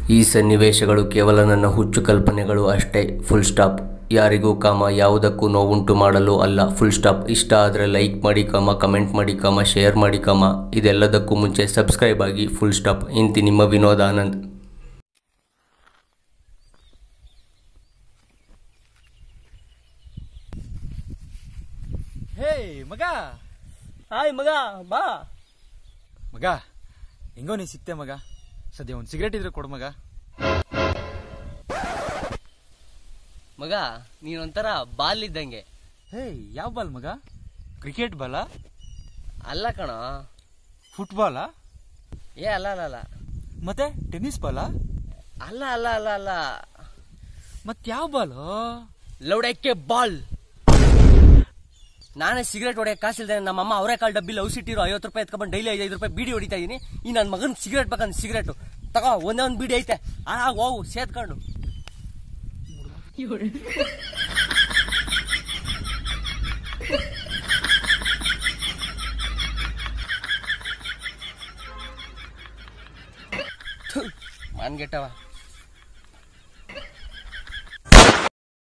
ಈ ಸನ್ನಿವೇಶಗಳು ಕೇವಲ ನನ್ನ ಹುಚ್ಚು ಕಲ್ಪನೆಗಳು ಅಷ್ಟೇ ಫುಲ್ ಸ್ಟಾಪ್ ಯಾರಿಗೂ ಕಾಮ ಯಾವುದಕ್ಕೂ ನೋವುಂಟು ಮಾಡಲು ಅಲ್ಲ ಫುಲ್ ಸ್ಟಾಪ್ ಇಷ್ಟ ಆದರೆ ಲೈಕ್ ಮಾಡಿ ಕಾಮ ಕಮೆಂಟ್ ಮಾಡಿ ಕಾಮ ಶೇರ್ ಮಾಡಿ ಕಾಮ ಇದೆಲ್ಲದಕ್ಕೂ ಮುಂಚೆ ಸಬ್ಸ್ಕ್ರೈಬ್ ಆಗಿ ಫುಲ್ ಸ್ಟಾಪ್ ಇಂತಿ ನಿಮ್ಮ ವಿನೋದ್ ಆನಂದ್ ಹೇ ಮಗ ಹಾಯ್ ಮಗ ಬಾ ಮಗ ಹೆಂಗೋ ನೀ ಸಿಕ್ತೆ ಮಗ ಸದ್ಯ ಒಂದು ಸಿಗರೇಟ್ ಇದ್ರೆ ಕೊಡು ಮಗ ಮಗ ನೀನೊಂಥರ ಬಾಲ್ ಇದ್ದಂಗೆ ಹೇ ಯಾವ ಬಾಲ್ ಮಗ ಕ್ರಿಕೆಟ್ ಬಾಲ ಅಲ್ಲ ಕಣ ಫುಟ್ಬಾಲಾ ಏ ಅಲ್ಲ ಅಲ್ಲ ಅಲ್ಲ ಮತ್ತೆ ಟೆನ್ನಿಸ್ ಬಾಲಾ ಅಲ್ಲ ಅಲ್ಲ ಅಲ್ಲ ಅಲ್ಲ ಮತ್ ಯಾವ ಬಾಲು ಲೌಡಕ್ಕೆ ಬಾಲ್ ನಾನೇ ಸಿಗರೇಟ್ ಹೊಡೆಯಕ್ಕೆ ಕಾಸಿಲ್ದೆ ನಮ್ಮ ಅಮ್ಮ ಅವರೇ ಕಾಲ್ ಡಬ್ಬಿಲಿ ಔಸಿಟ್ಟಿರೋ ಐವತ್ತು ರೂಪಾಯಿ ಎತ್ಕೊಂಡ್ಬಂದು ಡೈಲಿ ಐದು ರೂಪಾಯಿ ಬೀಡಿ ಹೊಡಿತಾ ಇದೀನಿ ಈ ನನ್ನ ಮಗನ್ ಸಿಗರೇಟ್ ಬೇಕಂತ ಸಿಗರೇಟು ತಗೋ ಒಂದೇ ಒಂದು ಬೀಡಿ ಐತೆ ಆ ಹೋಗು ಸೇದ್ಕೊಂಡು ಮನ್ಗೆಟ್ಟವ